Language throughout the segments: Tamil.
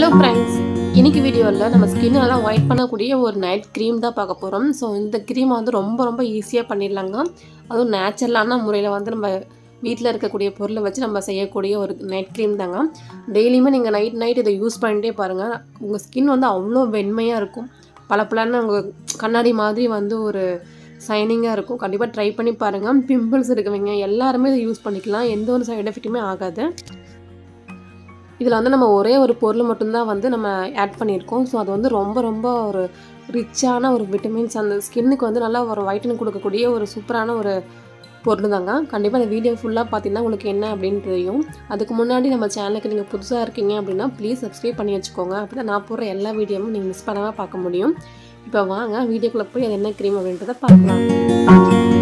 ஹலோ ஃப்ரெண்ட்ஸ் இன்னைக்கு வீடியோவில் நம்ம ஸ்கின் நல்லா ஒயிட் பண்ணக்கூடிய ஒரு நைட் க்ரீம் தான் பார்க்க போகிறோம் ஸோ இந்த க்ரீம் வந்து ரொம்ப ரொம்ப ஈஸியாக பண்ணிடலாங்க அதுவும் நேச்சுரலான முறையில் வந்து நம்ம வீட்டில் இருக்கக்கூடிய பொருளை வச்சு நம்ம செய்யக்கூடிய ஒரு நைட் க்ரீம் தாங்க டெய்லியுமே நீங்கள் நைட் நைட் இதை யூஸ் பண்ணிட்டே பாருங்கள் உங்கள் ஸ்கின் வந்து அவ்வளோ வெண்மையாக இருக்கும் பல பலன்னு உங்கள் கண்ணாடி மாதிரி வந்து ஒரு சைனிங்காக இருக்கும் கண்டிப்பாக ட்ரை பண்ணி பாருங்கள் பிம்பிள்ஸ் இருக்கவங்க எல்லாருமே இதை யூஸ் பண்ணிக்கலாம் எந்த ஒரு சைடு எஃபெக்ட்டுமே ஆகாது இதில் வந்து நம்ம ஒரே ஒரு பொருள் மட்டும்தான் வந்து நம்ம ஆட் பண்ணியிருக்கோம் ஸோ அது வந்து ரொம்ப ரொம்ப ஒரு ரிச்சான ஒரு விட்டமின்ஸ் அந்த ஸ்கின்னுக்கு வந்து நல்லா ஒரு வைட்டனிங் கொடுக்கக்கூடிய ஒரு சூப்பரான ஒரு பொருள் தாங்க கண்டிப்பாக இந்த வீடியோ ஃபுல்லாக பார்த்தீங்கன்னா உங்களுக்கு என்ன அப்படின்னு தெரியும் அதுக்கு முன்னாடி நம்ம சேனலுக்கு நீங்கள் புதுசாக இருக்கீங்க அப்படின்னா ப்ளீஸ் சப்ஸ்கிரைப் பண்ணி வச்சுக்கோங்க அப்படி தான் நான் போடுற எல்லா வீடியோவும் நீங்கள் மிஸ் பண்ணாமல் பார்க்க முடியும் இப்போ வாங்க வீடியோக்குள்ளே போய் அது என்ன க்ரீம் அப்படின்றத பார்க்கலாம்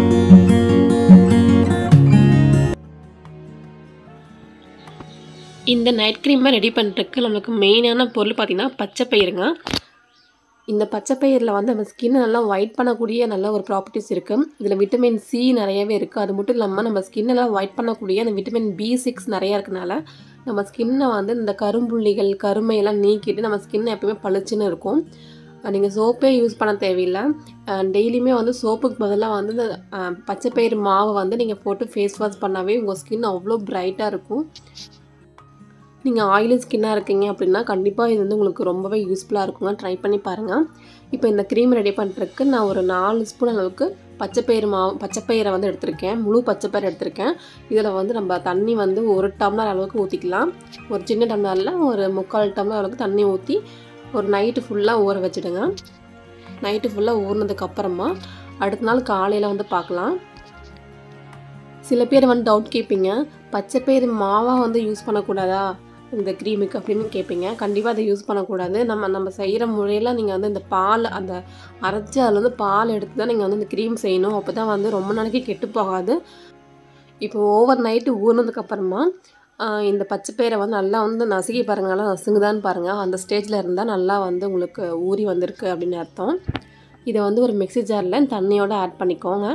இந்த நைட் க்ரீமை ரெடி பண்ணுறதுக்கு நம்மளுக்கு மெயினான பொருள் பார்த்திங்கன்னா பச்சை பயிருங்க இந்த பச்சை பயிரில் வந்து நம்ம ஸ்கின்னை நல்லா ஒயிட் பண்ணக்கூடிய நல்ல ஒரு ப்ராப்பர்ட்டிஸ் இருக்குது இதில் விட்டமின் சி நிறையவே இருக்குது அது மட்டும் இல்லாமல் நம்ம ஸ்கின்னெல்லாம் ஒயிட் பண்ணக்கூடிய அந்த விட்டமின் பி சிக்ஸ் நிறையா இருக்கனால நம்ம ஸ்கின்னை வந்து இந்த கரும்புள்ளிகள் கருமையெல்லாம் நீக்கிட்டு நம்ம ஸ்கின் எப்பவுமே பளிச்சுன்னு இருக்கும் நீங்கள் சோப்பே யூஸ் பண்ண தேவையில்லை டெய்லியுமே வந்து சோப்புக்கு பதிலாக வந்து இந்த பச்சை பயிர் மாவை வந்து நீங்கள் போட்டு ஃபேஸ் வாஷ் பண்ணாவே உங்கள் ஸ்கின் அவ்வளோ பிரைட்டாக இருக்கும் நீங்கள் ஆயிலி ஸ்கின்னாக இருக்கீங்க அப்படின்னா கண்டிப்பாக இது வந்து உங்களுக்கு ரொம்பவே யூஸ்ஃபுல்லாக இருக்குங்க ட்ரை பண்ணி பாருங்கள் இப்போ இந்த க்ரீம் ரெடி பண்ணுறதுக்கு நான் ஒரு நாலு ஸ்பூன் அளவுக்கு பச்சைப்பயிறு மாவு பச்சைப்பயிரை வந்து எடுத்திருக்கேன் முழு பச்சைப்பயிறு எடுத்திருக்கேன் இதில் வந்து நம்ம தண்ணி வந்து ஒரு டம்ளர் அளவுக்கு ஊற்றிக்கலாம் ஒரு சின்ன டம்ளரில் ஒரு முக்கால் டம்ளர் அளவுக்கு தண்ணி ஊற்றி ஒரு நைட்டு ஃபுல்லாக ஊற வச்சுடுங்க நைட்டு ஃபுல்லாக ஊறினதுக்கப்புறமா அடுத்த நாள் காலையில் வந்து பார்க்கலாம் சில பேர் வந்து டவுட் கேட்பீங்க பச்சைப்பயிறு மாவாக வந்து யூஸ் பண்ணக்கூடாதா இந்த க்ரீமுக்கு அப்படின்னு கேட்பீங்க கண்டிப்பாக அதை யூஸ் பண்ணக்கூடாது நம்ம நம்ம செய்கிற முறையில் நீங்கள் வந்து இந்த பால் அந்த அரைச்சி அதில் வந்து பால் எடுத்து தான் நீங்கள் வந்து இந்த க்ரீம் செய்யணும் அப்போ தான் வந்து ரொம்ப நாளைக்கு கெட்டு போகாது இப்போ ஓவர் நைட்டு ஊறினதுக்கப்புறமா இந்த பச்சைப்பயிரை வந்து நல்லா வந்து நசுக்கி பாருங்கள் நல்லா நசுங்குதான்னு பாருங்கள் அந்த ஸ்டேஜில் இருந்தால் நல்லா வந்து உங்களுக்கு ஊறி வந்திருக்கு அப்படின்னு அர்த்தம் இதை வந்து ஒரு மிக்சி ஜாரில் தண்ணியோடு ஆட் பண்ணிக்கோங்க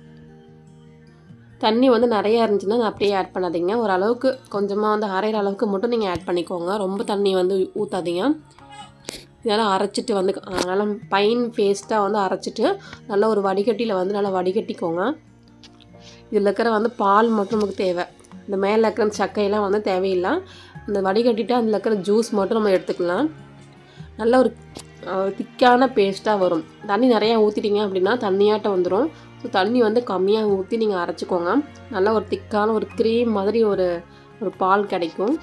தண்ணி வந்து நிறையா இருந்துச்சுன்னா அப்படியே ஆட் பண்ணாதீங்க ஓரளவுக்கு கொஞ்சமாக வந்து அரைகிற அளவுக்கு மட்டும் நீங்கள் ஆட் பண்ணிக்கோங்க ரொம்ப தண்ணி வந்து ஊற்றாதீங்க இதெல்லாம் அரைச்சிட்டு வந்து நல்லா பைன் பேஸ்ட்டாக வந்து அரைச்சிட்டு நல்லா ஒரு வடிகட்டியில் வந்து நல்லா வடிகட்டிக்கோங்க இதில் இருக்கிற வந்து பால் மட்டும் நமக்கு தேவை இந்த மேலே இருக்கிற சக்கையெல்லாம் வந்து தேவையில்லை இந்த வடிகட்டிட்டு அதில் இருக்கிற ஜூஸ் மட்டும் நம்ம எடுத்துக்கலாம் நல்ல ஒரு திக்கான பேஸ்ட்டாக வரும் தண்ணி நிறையா ஊற்றிட்டீங்க அப்படின்னா தண்ணியாட்டம் வந்துடும் ஸோ தண்ணி வந்து கம்மியாக ஊற்றி நீங்கள் அரைச்சிக்கோங்க நல்லா ஒரு திக்கான ஒரு க்ரீம் மாதிரி ஒரு ஒரு பால் கிடைக்கும்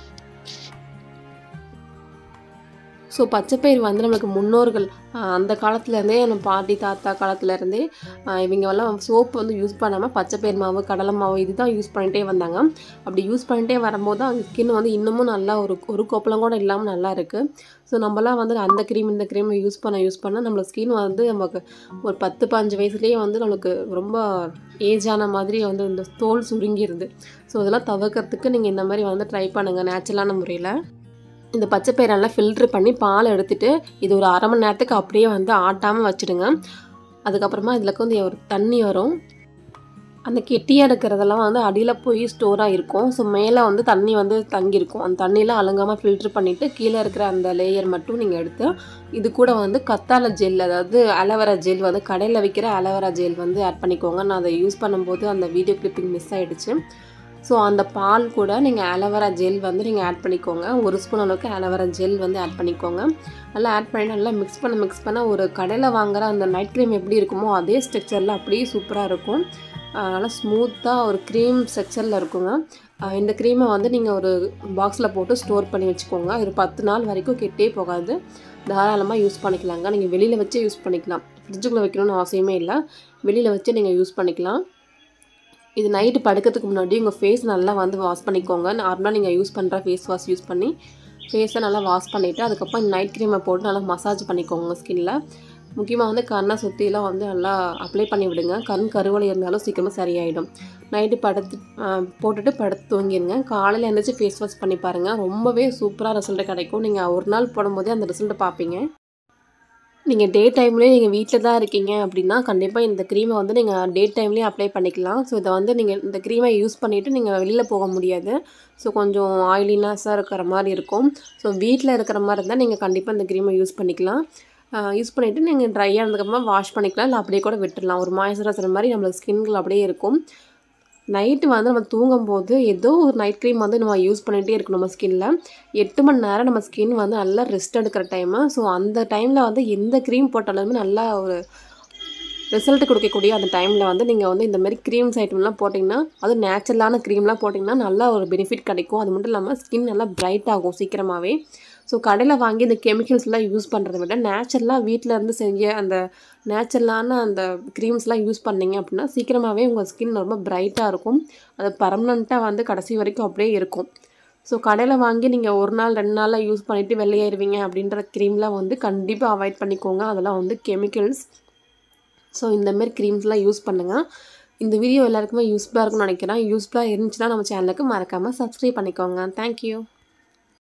ஸோ பச்சைப்பயிர் வந்து நம்மளுக்கு முன்னோர்கள் அந்த காலத்துலேருந்தே நம்ம பாட்டி தாத்தா காலத்துலேருந்தே இவங்கெல்லாம் சோப்பு வந்து யூஸ் பண்ணாமல் பச்சைப்பயிர் மாவு கடலை மாவு இது தான் யூஸ் பண்ணிகிட்டே வந்தாங்க அப்படி யூஸ் பண்ணிகிட்டே வரும்போது அவங்க ஸ்கின் வந்து இன்னமும் நல்லா ஒரு ஒரு கொப்பளம் கூட இல்லாமல் நல்லா இருக்குது ஸோ நம்மலாம் வந்து அந்த க்ரீம் இந்த க்ரீம் யூஸ் பண்ண யூஸ் பண்ண நம்மளுக்கு ஸ்கின் வந்து நமக்கு ஒரு பத்து பாஞ்சு வயசுலேயே வந்து நம்மளுக்கு ரொம்ப ஏஜான மாதிரி வந்து இந்த தோல் சுருங்கிடுது ஸோ இதெல்லாம் தவிர்க்கிறதுக்கு நீங்கள் இந்த மாதிரி வந்து ட்ரை பண்ணுங்கள் நேச்சுரலான முறையில் இந்த பச்சை பயிரெல்லாம் ஃபில்ட்ரு பண்ணி பால் எடுத்துகிட்டு இது ஒரு அரை மணி நேரத்துக்கு அப்படியே வந்து ஆட்டாமல் வச்சுடுங்க அதுக்கப்புறமா இதில் வந்து ஒரு தண்ணி வரும் அந்த கெட்டியாக இருக்கிறதெல்லாம் வந்து அடியில் போய் ஸ்டோராக இருக்கும் ஸோ மேலே வந்து தண்ணி வந்து தங்கியிருக்கும் அந்த தண்ணியெலாம் அலங்காமல் ஃபில்ட்ரு பண்ணிவிட்டு கீழே இருக்கிற அந்த லேயர் மட்டும் நீங்கள் எடுத்து இது கூட வந்து கத்தாழை ஜெல் அதாவது அலோவேரா ஜெல் வந்து கடையில் விற்கிற அலோவேரா ஜெல் வந்து ஆட் பண்ணிக்கோங்க நான் அதை யூஸ் பண்ணும்போது அந்த வீடியோ கிளிப்பிங் மிஸ் ஆகிடுச்சு ஸோ அந்த பால் கூட நீங்கள் ஆலோவேரா ஜெல் வந்து நீங்கள் ஆட் பண்ணிக்கோங்க ஒரு ஸ்பூன் அளவுக்கு ஆலோவேரா ஜெல் வந்து ஆட் பண்ணிக்கோங்க நல்லா ஆட் பண்ணி நல்லா மிக்ஸ் பண்ண மிக்ஸ் பண்ண ஒரு கடையில் வாங்குகிற அந்த நைட் க்ரீம் எப்படி இருக்குமோ அதே ஸ்ட்ரக்சரில் அப்படியே சூப்பராக இருக்கும் நல்லா ஸ்மூத்தாக ஒரு க்ரீம் ஸ்ட்ரக்சரில் இருக்குங்க இந்த க்ரீமை வந்து நீங்கள் ஒரு பாக்ஸில் போட்டு ஸ்டோர் பண்ணி வச்சுக்கோங்க ஒரு பத்து நாள் வரைக்கும் கெட்டே போகாது தாராளமாக யூஸ் பண்ணிக்கலாங்க நீங்கள் வெளியில் வச்சே யூஸ் பண்ணிக்கலாம் ஃப்ரிட்ஜுக்குள்ளே வைக்கணும்னு அவசியமே இல்லை வெளியில் வச்சு நீங்கள் யூஸ் பண்ணிக்கலாம் இது நைட்டு படுக்கிறதுக்கு முன்னாடி உங்கள் ஃபேஸ் நல்லா வந்து வாஷ் பண்ணிக்கோங்க நார்மலாக நீங்கள் யூஸ் பண்ணுற ஃபேஸ் வாஷ் யூஸ் பண்ணி ஃபேஸை நல்லா வாஷ் பண்ணிவிட்டு அதுக்கப்புறம் நைட் க்ரீமை போட்டு நல்லா மசாஜ் பண்ணிக்கோங்க உங்கள் ஸ்கின்னில் முக்கியமாக வந்து கண்ணை சுற்றிலாம் வந்து நல்லா அப்ளை பண்ணி விடுங்க கண் கருவலை இருந்தாலும் சீக்கிரமாக சரியாயிடும் நைட்டு படுத்து போட்டுட்டு படுத்து தூங்கிடுங்க காலையில் எழுந்திரிச்சு ஃபேஸ் வாஷ் பண்ணி பாருங்கள் ரொம்பவே சூப்பராக ரிசல்ட்டு கிடைக்கும் நீங்கள் ஒரு நாள் போடும்போதே அந்த ரிசல்ட்டை பார்ப்பீங்க நீங்கள் டே டைம்லேயே நீங்கள் வீட்டில் தான் இருக்கீங்க அப்படின்னா கண்டிப்பாக இந்த க்ரீமை வந்து நீங்கள் டே டைம்லேயே அப்ளை பண்ணிக்கலாம் ஸோ இதை வந்து நீங்கள் இந்த க்ரீமை யூஸ் பண்ணிவிட்டு நீங்கள் வெளியில் போக முடியாது ஸோ கொஞ்சம் ஆயிலினஸாக இருக்கிற மாதிரி இருக்கும் ஸோ வீட்டில் இருக்கிற மாதிரி இருந்தால் நீங்கள் கண்டிப்பாக இந்த க்ரீமை யூஸ் பண்ணிக்கலாம் யூஸ் பண்ணிவிட்டு நீங்கள் ட்ரை ஆனதுக்கப்புறமா வாஷ் பண்ணிக்கலாம் இல்லை அப்படியே கூட விட்டுடலாம் ஒரு மாய்ஸ்சரைசர் மாதிரி நம்மளுக்கு ஸ்கின்கள் அப்படியே இருக்கும் நைட்டு வந்து நம்ம தூங்கும்போது ஏதோ ஒரு நைட் க்ரீம் வந்து நம்ம யூஸ் பண்ணிகிட்டே இருக்கணும் நம்ம ஸ்கின்னில் எட்டு மணி நேரம் நம்ம ஸ்கின் வந்து நல்லா ரெஸ்ட் எடுக்கிற டைமு ஸோ அந்த டைமில் வந்து எந்த க்ரீம் போட்டாலுமே நல்லா ஒரு ரிசல்ட் கொடுக்கக்கூடிய அந்த டைமில் வந்து நீங்கள் வந்து இந்த மாதிரி க்ரீம்ஸ் ஐட்டம்லாம் போட்டிங்கன்னா அது நேச்சுரலான க்ரீம்லாம் போட்டிங்கன்னா நல்லா ஒரு பெனிஃபிட் கிடைக்கும் அது மட்டும் இல்லாமல் ஸ்கின் நல்லா பிரைட் ஆகும் சீக்கிரமாகவே ஸோ கடையில் வாங்கி இந்த கெமிக்கல்ஸ்லாம் யூஸ் பண்ணுறத விட நேச்சுரலாக வீட்டில் இருந்து செஞ்ச அந்த நேச்சுரலான அந்த க்ரீம்ஸ்லாம் யூஸ் பண்ணிங்க அப்படின்னா சீக்கிரமாகவே உங்கள் ஸ்கின் ரொம்ப பிரைட்டாக இருக்கும் அது பர்மனண்ட்டாக வந்து கடைசி வரைக்கும் அப்படியே இருக்கும் ஸோ கடையில் வாங்கி நீங்கள் ஒரு நாள் ரெண்டு நாளில் யூஸ் பண்ணிவிட்டு வெளியேறுவீங்க அப்படின்ற க்ரீம்லாம் வந்து கண்டிப்பாக அவாய்ட் பண்ணிக்கோங்க அதெல்லாம் வந்து கெமிக்கல்ஸ் ஸோ இந்தமாரி க்ரீம்ஸ்லாம் யூஸ் பண்ணுங்கள் இந்த வீடியோ எல்லாருக்குமே யூஸ்ஃபுல்லாக இருக்கும்னு நினைக்கிறேன் யூஸ்ஃபுல்லாக இருந்துச்சுன்னா நம்ம சேனலுக்கு மறக்காமல் சப்ஸ்கிரைப் பண்ணிக்கோங்க தேங்க்யூ